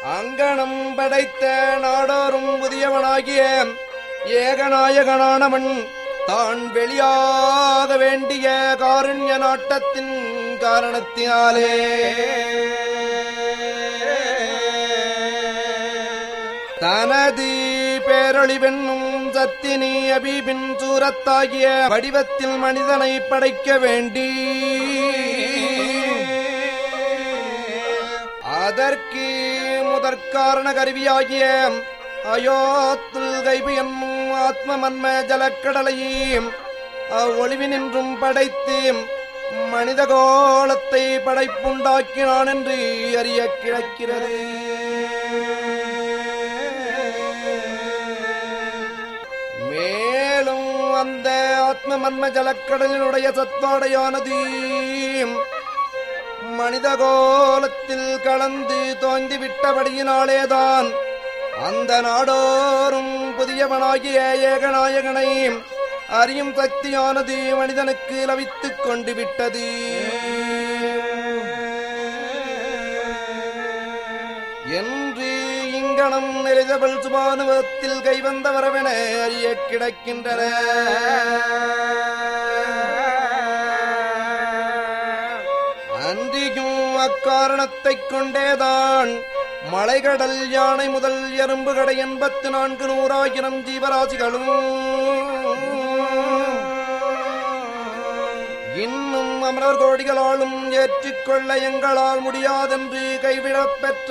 அங்கனம் படைத்த நாடோறும் புதியவனாகிய ஏகநாயகனானவன் தான் வெளியாக வேண்டிய காருண்ய நாட்டத்தின் காரணத்தினாலே தனது பேரொளிவென்னும் சத்தினி அபிபின் சூரத்தாகிய வடிவத்தில் மனிதனை படைக்க வேண்டி அதற்கு முதற்காரண கருவியாகிய அயோத்துல் கைபு என்னும் ஆத்ம மன்ம ஜலக்கடலையும் அவ்வொளிவினின்றும் படைத்து மனித கோலத்தை படைப்புண்டாக்கினான் என்று அறிய கிடக்கிறது மேலும் அந்த ஆத்ம மன்ம ஜலக்கடலினுடைய சத்வாடையானது மனித கோலத்தில் கலந்து தோய்ந்து விட்டபடியினாலேதான் அந்த நாடோறும் புதியவனாகிய ஏகநாயகனை அறியும் சக்தியானது மனிதனுக்கு லவித்துக் கொண்டு விட்டது என்று இங்கனம் நெறிதவள் சுபானுவத்தில் கைவந்த வரவென அறிய கிடக்கின்றன அன்றியும் அக்காரணத்தைக் கொண்டேதான் மலைகடல் யானை முதல் எறும்பு கடை எண்பத்து நான்கு நூறாயிரம் ஜீவராசிகளும் இன்னும் அமரர் கோடிகளாலும் ஏற்றிக்கொள்ள எங்களால் முடியாதென்று கைவிடப் பெற்ற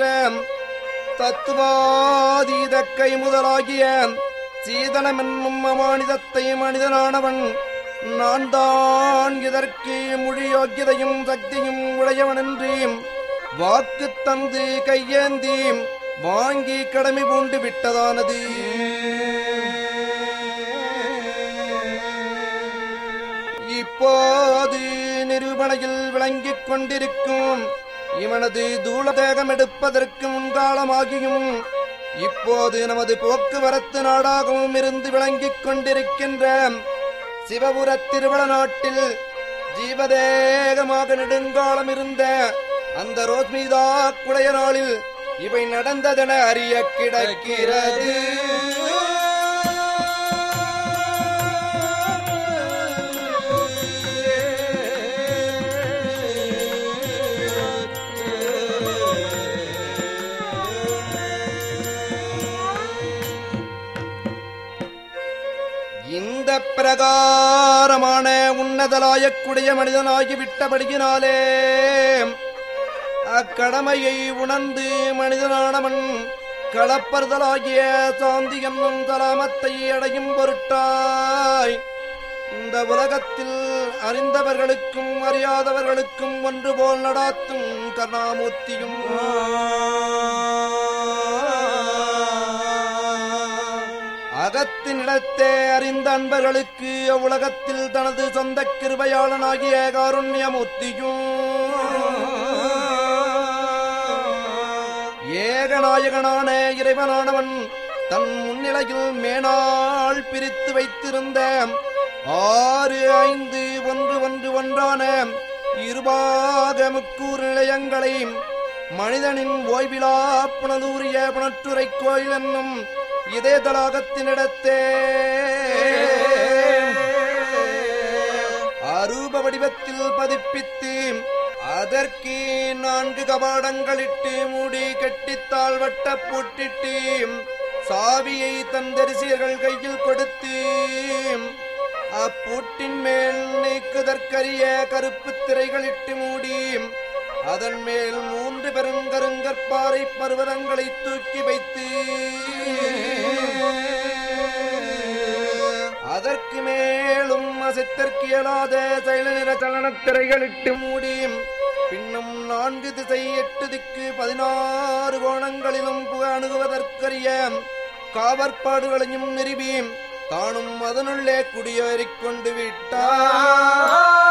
தத்துவாதீத கை முதலாகிய சீதனம் என்னும் அமானிதத்தை மனிதனானவன் நான் தான் இதற்கு முழு யோக்கியதையும் சக்தியும் உடையவன் என்று வாக்கு தந்து கையேந்தி வாங்கி கடமை பூண்டு விட்டதானது இப்போது நிரூபணையில் விளங்கிக் கொண்டிருக்கும் இவனது தூளதேகம் எடுப்பதற்கு முன்காலமாகியும் இப்போது நமது போக்குவரத்து நாடாகவும் இருந்து விளங்கிக் கொண்டிருக்கின்ற சிவபுர திருவள நாட்டில் ஜீவதேகமாக நெடுங்காலம் இருந்த அந்த ரோஸ்மிதா குடைய நாளில் இவை நடந்ததென அறிய கிடக்கிறது இந்த பிரகாரமான உன்னதலாயக்குடைய மனிதனாகி விட்டபடியினாலே அக்கடமையை உணர்ந்து மனிதனானவன் களப்பறுதலாகிய சாந்தி என்னும் தலாமத்தை அடையும் பொருட்டாய் இந்த உலகத்தில் அறிந்தவர்களுக்கும் அறியாதவர்களுக்கும் ஒன்று போல் நடாத்தும் கருணாமூர்த்தியும் அகத்தினிடத்தே அறிந்த அன்பர்களுக்கு அவ்வுலகத்தில் தனது சொந்த கிருபையாளனாகிய காருண்யமூர்த்தியும் ஏகநாயகனான இறைவனானவன் தன் முன்னிலையில் மேனாள் பிரித்து வைத்திருந்த ஆறு ஐந்து ஒன்று ஒன்று ஒன்றான இருபாக முக்கூர் நிலையங்களை மனிதனின் ஓய்விலா புனலூரிய புனற்றுரை கோயில் என்னும் இதே தலாகத்தினிடத்தே அரூப வடிவத்தில் பதிப்பித்து அதற்கு நான்கு கபாடங்களிட்டு மூடி கெட்டித்தாள் வட்ட பூட்டிட்டு சாவியை தந்தரிசியர்கள் கையில் கொடுத்து அப்பூட்டின் மேல் நீக்குதற்கரிய கருப்பு திரைகளிட்டு மூடி அதன் மேல் மூன்று பெருங்கருங்கற்பாறை பர்வதங்களை தூக்கி வைத்து அதற்கு மேலும் அசைத்தற்கு இயலாத சைல நிற சலனத்திரைகளிட்டு மூடி பின்னும் நான்கு திசை எட்டு திக்கு பதினாறு கோணங்களிலும் புக அணுகுவதற்கரிய காவற்பாடுகளையும் நிறுவி தானும் அதனுள்ளே குடியேறிக் கொண்டு விட்டார்